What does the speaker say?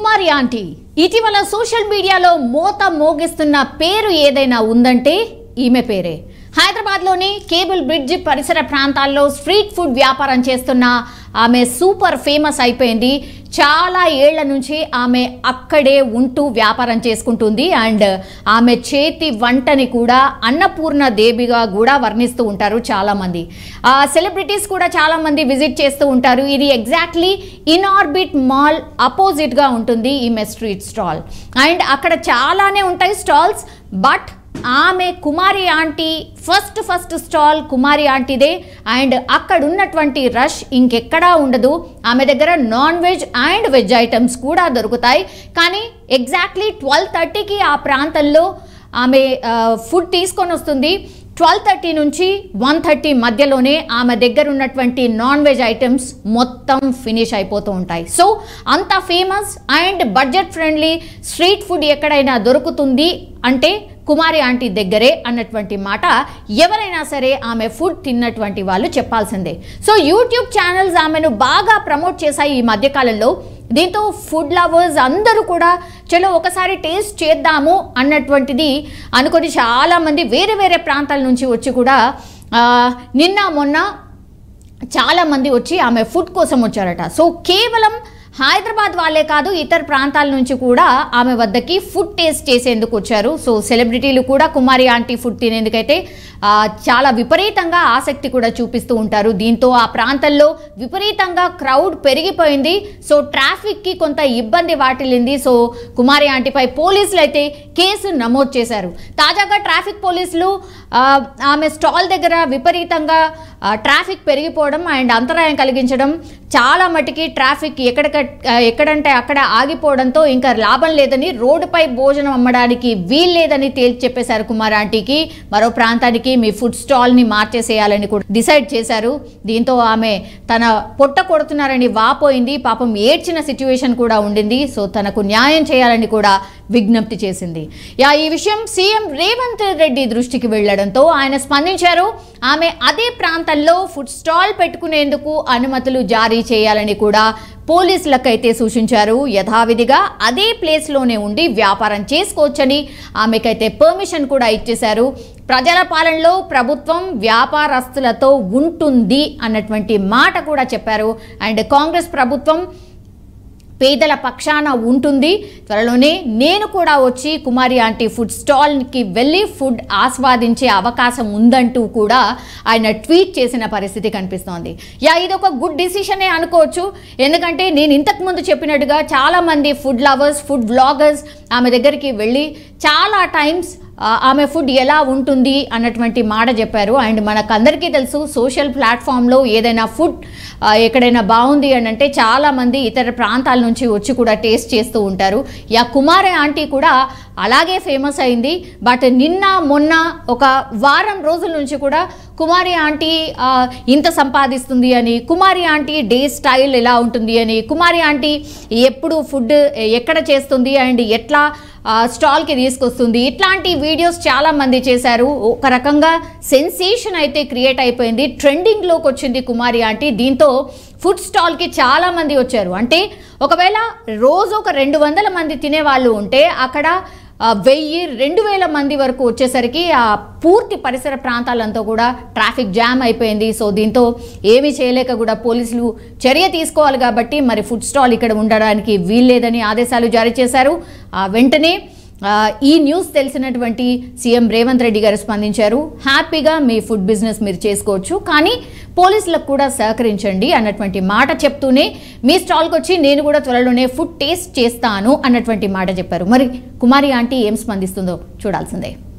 కుమారి aunty ఇటీవల social మీడియాలో మోత మోగిస్తున్న పేరు ఏదైనా ఉందంటే ఈమె పేరే హైదరాబాద్లోని కేబుల్ బ్రిడ్జ్ పరిసర ప్రాంతాల్లో స్ట్రీట్ ఫుడ్ వ్యాపారం చేస్తున్న ఆమె సూపర్ ఫేమస్ అయిపోయింది చాలా ఏళ్ల నుంచి ఆమె అక్కడే ఉంటూ వ్యాపారం చేసుకుంటుంది అండ్ ఆమె చేతి వంటని కూడా అన్నపూర్ణ దేవిగా కూడా వర్ణిస్తూ ఉంటారు చాలామంది ఆ సెలబ్రిటీస్ కూడా చాలామంది విజిట్ చేస్తూ ఉంటారు ఇది ఎగ్జాక్ట్లీ ఇన్ ఆర్బిట్ మాల్ అపోజిట్గా ఉంటుంది ఈమె స్ట్రీట్ స్టాల్ అండ్ అక్కడ చాలానే ఉంటాయి స్టాల్స్ బట్ ఆమె Kumari aunty first first stall Kumari ఆంటీదే అండ్ అక్కడ ఉన్నటువంటి రష్ ఇంకెక్కడా ఉండదు ఆమె దగ్గర non veg and veg items కూడా దొరుకుతాయి కానీ ఎగ్జాక్ట్లీ ట్వెల్వ్ థర్టీకి ఆ ప్రాంతంలో ఆమె ఫుడ్ తీసుకొని వస్తుంది ట్వెల్వ్ థర్టీ నుంచి వన్ థర్టీ మధ్యలోనే ఆమె దగ్గర ఉన్నటువంటి నాన్ వెజ్ ఐటమ్స్ మొత్తం ఫినిష్ అయిపోతూ ఉంటాయి సో అంత famous and budget friendly street food ఎక్కడైనా దొరుకుతుంది అంటే కుమారి ఆంటీ దగ్గరే అన్నటువంటి మాట ఎవరైనా సరే ఆమె ఫుడ్ తిన్నటువంటి వాళ్ళు చెప్పాల్సిందే సో యూట్యూబ్ ఛానల్స్ ఆమెను బాగా ప్రమోట్ చేశాయి ఈ మధ్యకాలంలో దీంతో ఫుడ్ లవర్స్ అందరూ కూడా చలో ఒకసారి టేస్ట్ చేద్దాము అన్నటువంటిది అనుకొని చాలామంది వేరే వేరే ప్రాంతాల నుంచి వచ్చి కూడా ఆ, నిన్న మొన్న చాలామంది వచ్చి ఆమె ఫుడ్ కోసం వచ్చారట సో కేవలం హైదరాబాద్ వాళ్ళే కాదు ఇతర ప్రాంతాల నుంచి కూడా ఆమె వద్దకి ఫుడ్ టేస్ట్ చేసేందుకు వచ్చారు సో సెలబ్రిటీలు కూడా కుమారి ఆంటీ ఫుడ్ తినేందుకైతే ఆ, చాలా విపరీతంగా ఆసక్తి కూడా చూపిస్తూ ఉంటారు దీంతో ఆ ప్రాంతంలో విపరీతంగా క్రౌడ్ పెరిగిపోయింది సో ట్రాఫిక్కి కొంత ఇబ్బంది వాటిల్లింది సో కుమారి ఆంటీపై పోలీసులు అయితే కేసు నమోదు చేశారు తాజాగా ట్రాఫిక్ పోలీసులు ఆ, ఆమె స్టాల్ దగ్గర విపరీతంగా ఆ, ట్రాఫిక్ పెరిగిపోవడం అండ్ అంతరాయం కలిగించడం చాలా మటుకి ట్రాఫిక్ ఎక్కడిక ఆ, ఎక్కడంటే అక్కడ ఆగిపోవడంతో ఇంకా లాభం లేదని రోడ్డుపై భోజనం అమ్మడానికి వీల్లేదని తేల్చి చెప్పేశారు కుమార్ ఆంటీకి మరో ప్రాంతానికి మీ ఫుడ్ స్టాల్ని మార్చేసేయాలని కూడా డిసైడ్ చేశారు దీంతో ఆమె తన పొట్ట కొడుతున్నారని వాపోయింది పాపం ఏడ్చిన సిచ్యువేషన్ కూడా ఉండింది సో తనకు న్యాయం చేయాలని కూడా విజ్ఞప్తి చేసింది యా ఈ విషయం సీఎం రేవంత్ రెడ్డి దృష్టికి వెళ్లడంతో ఆయన స్పందించారు ఆమె అదే ప్రాంతంలో ఫుడ్ స్టాల్ పెట్టుకునేందుకు అనుమతులు జారీ చేయాలని కూడా పోలీసులకైతే సూచించారు యథావిధిగా అదే ప్లేస్లోనే ఉండి వ్యాపారం చేసుకోవచ్చని ఆమెకైతే పర్మిషన్ కూడా ఇచ్చేశారు ప్రజల పాలనలో ప్రభుత్వం వ్యాపారస్తులతో ఉంటుంది అన్నటువంటి మాట కూడా చెప్పారు అండ్ కాంగ్రెస్ ప్రభుత్వం పేదల పక్షాన ఉంటుంది త్వరలోనే నేను కూడా వచ్చి కుమారి ఆంటీ ఫుడ్ స్టాల్కి వెళ్ళి ఫుడ్ ఆస్వాదించే అవకాశం ఉందంటూ కూడా ఆయన ట్వీట్ చేసిన పరిస్థితి కనిపిస్తోంది యా ఇది ఒక గుడ్ డిసిషనే అనుకోవచ్చు ఎందుకంటే నేను ఇంతకు ముందు చెప్పినట్టుగా చాలామంది ఫుడ్ లవర్స్ ఫుడ్ బ్లాగర్స్ ఆమె దగ్గరికి వెళ్ళి చాలా టైమ్స్ ఆ, ఆమె ఫుడ్ ఎలా ఉంటుంది అన్నటువంటి మాట చెప్పారు అండ్ మనకందరికీ తెలుసు సోషల్ ప్లాట్ఫామ్లో ఏదైనా ఫుడ్ ఆ, ఎక్కడైనా బాగుంది అని అంటే చాలామంది ఇతర ప్రాంతాల నుంచి వచ్చి కూడా టేస్ట్ చేస్తూ ఉంటారు యా కుమారి ఆంటీ కూడా అలాగే ఫేమస్ అయింది బట్ నిన్న మొన్న ఒక వారం రోజుల నుంచి కూడా కుమారి ఆంటీ ఆ, ఇంత సంపాదిస్తుంది అని కుమారి ఆంటీ డే స్టైల్ ఎలా ఉంటుంది అని కుమారి ఆంటీ ఎప్పుడు ఫుడ్ ఎక్కడ చేస్తుంది అండ్ ఎట్లా ఆ, స్టాల్కి తీసుకొస్తుంది ఇట్లాంటి వీడియోస్ చాలా మంది చేశారు ఒక రకంగా సెన్సేషన్ అయితే క్రియేట్ అయిపోయింది ట్రెండింగ్లోకి వచ్చింది కుమారి ఆంటీ దీంతో ఫుడ్ స్టాల్కి చాలా మంది వచ్చారు అంటే ఒకవేళ రోజు ఒక రెండు వందల మంది తినే వాళ్ళు ఉంటే అక్కడ ఆ, వెయ్యి రెండు వేల మంది వరకు వచ్చేసరికి ఆ పూర్తి పరిసర ప్రాంతాలంతా కూడా ట్రాఫిక్ జామ్ అయిపోయింది సో దీంతో ఏమీ చేయలేక కూడా పోలీసులు చర్య తీసుకోవాలి కాబట్టి మరి ఫుడ్ స్టాల్ ఇక్కడ ఉండడానికి వీల్లేదని ఆదేశాలు జారీ చేశారు ఆ వెంటనే ఆ, ఈ న్యూస్ తెలిసినటువంటి సీఎం రేవంత్ రెడ్డి గారు స్పందించారు హ్యాపీగా మీ ఫుడ్ బిజినెస్ మీరు చేసుకోవచ్చు కానీ పోలీసులకు కూడా సహకరించండి అన్నటువంటి మాట చెప్తూనే మీ స్టాల్కి వచ్చి నేను కూడా త్వరలోనే ఫుడ్ టేస్ట్ చేస్తాను అన్నటువంటి మాట చెప్పారు మరి కుమారి ఆంటీ ఏం స్పందిస్తుందో చూడాల్సిందే